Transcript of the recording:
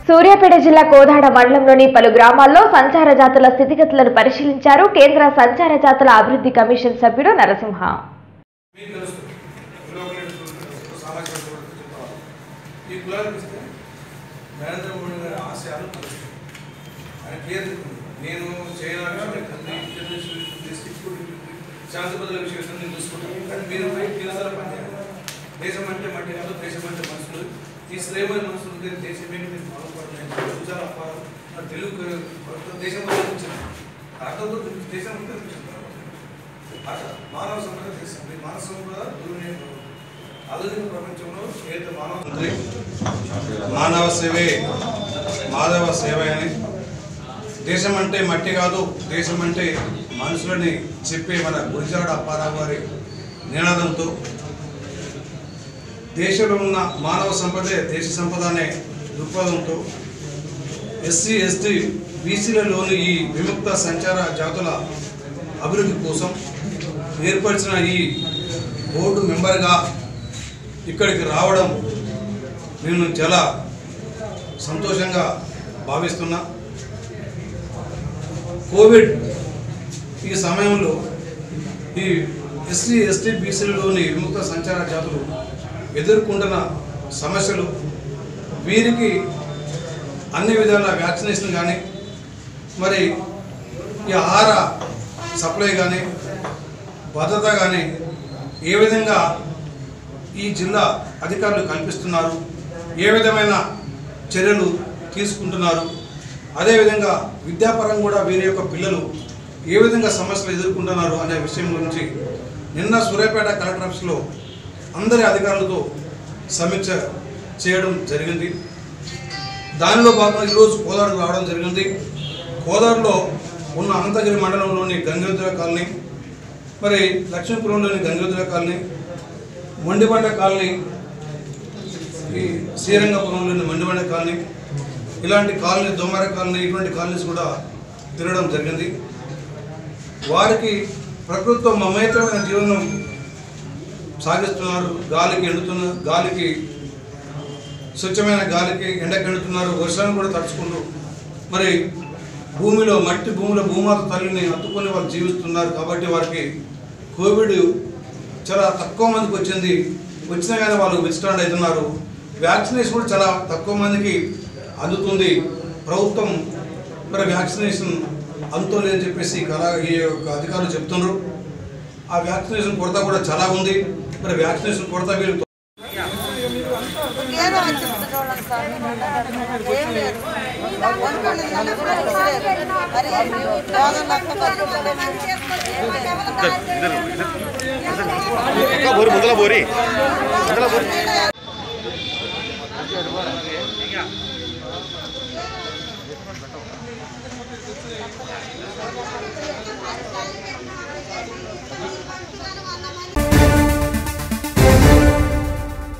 సూర్యాపేట జిల్లా కోదాడ మండలంలోని పలు గ్రామాల్లో సంచార జాతుల స్థితిగతులను పరిశీలించారు కేంద్ర సంచార జాతుల అభివృద్ధి కమిషన్ సభ్యుడు నరసింహ మీకు తెలుస్తుంది కులం అనేది సామాజిక వర్గం చెప్తాను ఈ కులాలకు ఇస్తే నరేంద్ర మోడీ గారి ఆశయాలు కలుస్తాయి ఆయన క్లియర్ చెప్తుంది నేను చైనా విషయం ఎట్లుంది ఇంటర్నేషనల్ ఎట్లుంది స్టిక్ శాంతి బదుల విషయం నేను చూసుకుంటాను కానీ మీరు పోయి కేంద్రాల పనిచేయాలి దేశం అంటే మట్టి కాదు దేశం అంటే మనుషులు ఈ శ్రేమైన మనుషులు ఉంటే దేశమే మీరు బాగుపడుతున్నాయి చూసారు అప్పారు మన తెలుగు కొత్త దేశం వచ్చింది అర్థంతో దేశం ఉంటే తెలుస్తుంది. అట్లా మానవ సంపద చేస్తుంది మానవ సంపద దుర్వినియోగం ఆధునిక ప్రపంచంలో ఏదైతే మానవ మానవ సేవే మాధవ సేవ అని దేశం అంటే మట్టి కాదు దేశం అంటే మనుషులని చెప్పే మన గురిజాడ అప్పారావు గారి నినాదంతో దేశంలో ఉన్న మానవ సంపదే దేశ సంపద అనే దృక్పథంతో ఎస్సీ ఎస్టీ బీసీలలోని ఈ విముక్త సంచార జాతుల అభివృద్ధి కోసం ఏర్పరిచిన ఈ బోర్డు మెంబర్గా ఇక్కడికి రావడం నేను చాలా సంతోషంగా భావిస్తున్నా కోవిడ్ ఈ సమయంలో ఈ ఎస్సీ ఎస్టీ బీసీలలోని విముక్త సంచార జాతులు ఎదుర్కొంటున్న సమస్యలు వీరికి అన్ని విధాల వ్యాక్సినేషన్ కానీ మరి ఈ ఆహార సప్లై కానీ భద్రత కానీ ఏ విధంగా ఈ జిల్లా అధికారులు కల్పిస్తున్నారు ఏ విధమైన చర్యలు తీసుకుంటున్నారు అదేవిధంగా విద్యాపరంగా కూడా వీరి యొక్క పిల్లలు ఏ విధంగా సమస్యలు ఎదుర్కొంటున్నారు అనే విషయం గురించి నిన్న సూర్యాపేట కలెక్టర్ ఆఫీస్లో అందరి అధికారులతో సమీక్ష చేయడం జరిగింది దానిలో భాగంగా ఈరోజు కోదాడుకు రావడం జరిగింది కోదాడులో ఉన్న అనంతగిరి మండలంలోని గంగోద్ర కాలనీ మరి లక్ష్మీపురంలోని గంగోద్ర కాలనీ మొండిబండ కాలనీ ఈ శ్రీరంగపురంలోని మొండిబండ కాలనీ ఇలాంటి కాలనీ దోమర కాలనీ ఇటువంటి కాలనీస్ కూడా తిరగడం జరిగింది వారికి ప్రకృతితో మమేతమైన జీవనం సాగిస్తున్నారు గాలికి ఎండుతున్న గాలికి స్వచ్ఛమైన గాలికి ఎండకెండుతున్నారు వర్షాన్ని కూడా తడుచుకుంటూ మరి భూమిలో మట్టి భూమిలో భూమాత తల్లిని హత్తుకొని వాళ్ళు జీవిస్తున్నారు కాబట్టి వారికి కోవిడ్ చాలా తక్కువ మందికి వచ్చింది వచ్చినా కానీ వాళ్ళు విస్టాండ్ అవుతున్నారు వ్యాక్సినేషన్ కూడా చాలా తక్కువ మందికి అందుతుంది ప్రభుత్వం మరి వ్యాక్సినేషన్ అందుతోలేదని చెప్పేసి కళా ఈ యొక్క అధికారులు చెప్తున్నారు ఆ వ్యాక్సినేషన్ కొరత కూడా చాలా ఉంది మరి వ్యాక్సినేషన్ కొరత వీళ్ళు ఏదో వచ్చింది చూడండి సార్ ఏం లేదు వండుకోండి నన్ను కూడా ఇవ్వలేదు. మరి యాదవ్ లక్ష పది అక్క బోరి ముందల బోరి ముందల బోరి రూపాయలు